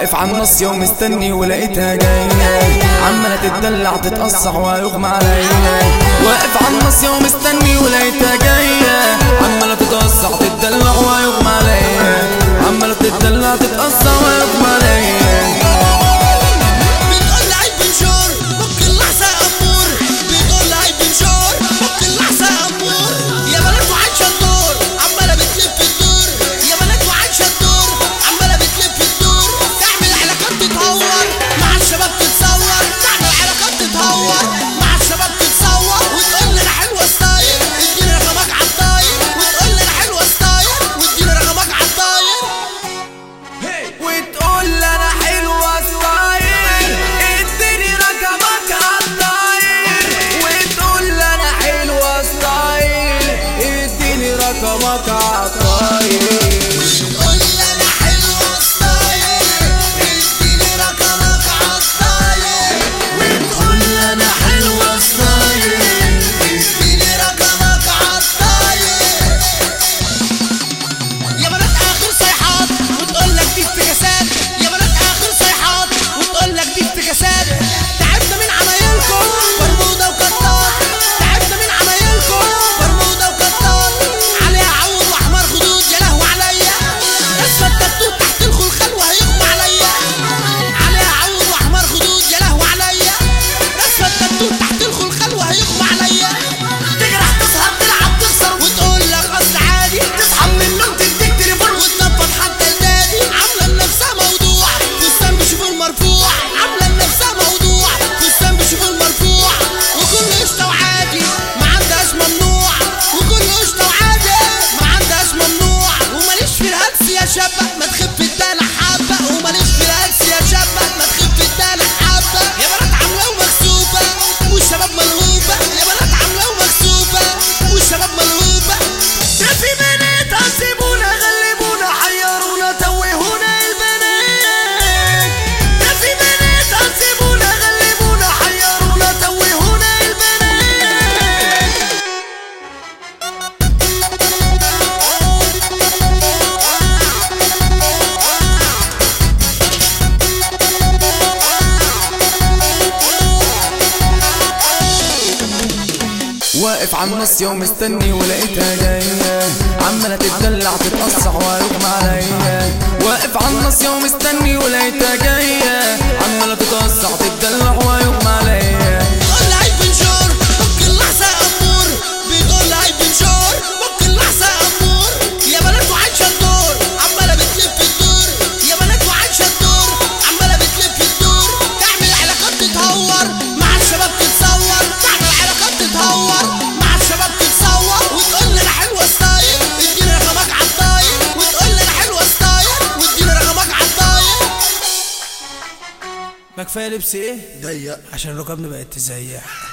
واقف على النص يوم مستني ولقيتها جاية عمالة تتدلع تتقصع ويغمى عليا واقف على النص يوم مستني ولقيتها جاية عمالة تتقصع تتدلع ويغمى عليا عمالة تتدلع تتقصع ويغمى عليا بتقول عيب بنشور ممكن لحظة أمور بتقول عيب بنشور ممكن لحظة أمور يا بنات وعايشة الدور عمالة بتلف الدور يا بنات وعايشة الدور عمالة بتلف الدور تعمل علاقات تتهور مع الشباب تتصور تعمل علاقات تتهور مع الشباب تتصور وتقول لي أنا حلوة ستايل اديني رقمك عالطاير وتقول لي أنا حلوة ستايل واديني رقمك عالطاير وتقول لي انا حلوة ستايل اديني رقمك عالطاير وتقول لي انا حلوة ستايل اديني رقمك عالطاير قول انا حلوة ستايل اديني رقمك عالطاير وتقول انا حلوة ستايل اديني رقمك عالطاير يا بنات اخر صيحات وتقول لك دي افتكاسات يا بنات اخر صيحات وتقول لك دي افتكاسات تعبنا من عمايلكم برمودا وقطار تعبنا من عمايلكم برمودا وقطار عليها عود واحمر خدود يا لهو عليا اسفل التاتو تحت الخلخال وهيغمى عليا عليها عود واحمر خدود يا لهو عليا اسفل التاتو تحت الخلخال وهيغمى عليا تجرح تسهر تلعب تخسر وتقول لك اصل عادي تصحى من النوم تديك تليفون وتنفض حتى النادي عامله لنفسها موضوع فستان بشوف المرفوع عامله لنفسها موضوع فستان بشوف المرفوع وكل قشطه وعادي ما عندهاش ممنوع وكل قشطه وعادي ما عندهاش ممنوع وماليش في الهلس يا شابه ما تخف الدلع حبه وماليش في الهلس يا شابه ما تخف الدلع حبه يا بنات عامله ومكسوفه والشباب ملهوفه يا بنات عامله ومكسوفه والشباب ملهوفه ده في بنات عذبونا غلبونا حيرونا توهونا البنات ده في بنات عذبونا غلبونا حيرونا توهونا البنات واقف على النص يوم مستني ولقيتها جاية عمالة تتدلع تتقصع ويغمى عليا واقف على النص يوم مستني ولقيتها جاية عمالة تتقصع تتدلع ويغمى عليا بتقول عيب بنشور ممكن لحظة أمور بتقول عيب بنشور ممكن لحظة أمور يا بنات وعايشة الدور عمالة بتلف الدور يا بنات وعايشة الدور عمالة بتلف الدور تعمل علاقات تتهور مع الشباب تتصور تعمل علاقات تتهور مع الشباب تتصور وتقول لي أنا حلوة ستايل اديني رقمك عالطاير وتقول لي أنا حلوة ستايل واديني رقمك عالطاير ما كفايه لبس ايه ضيق عشان ركبنا بقت تزيح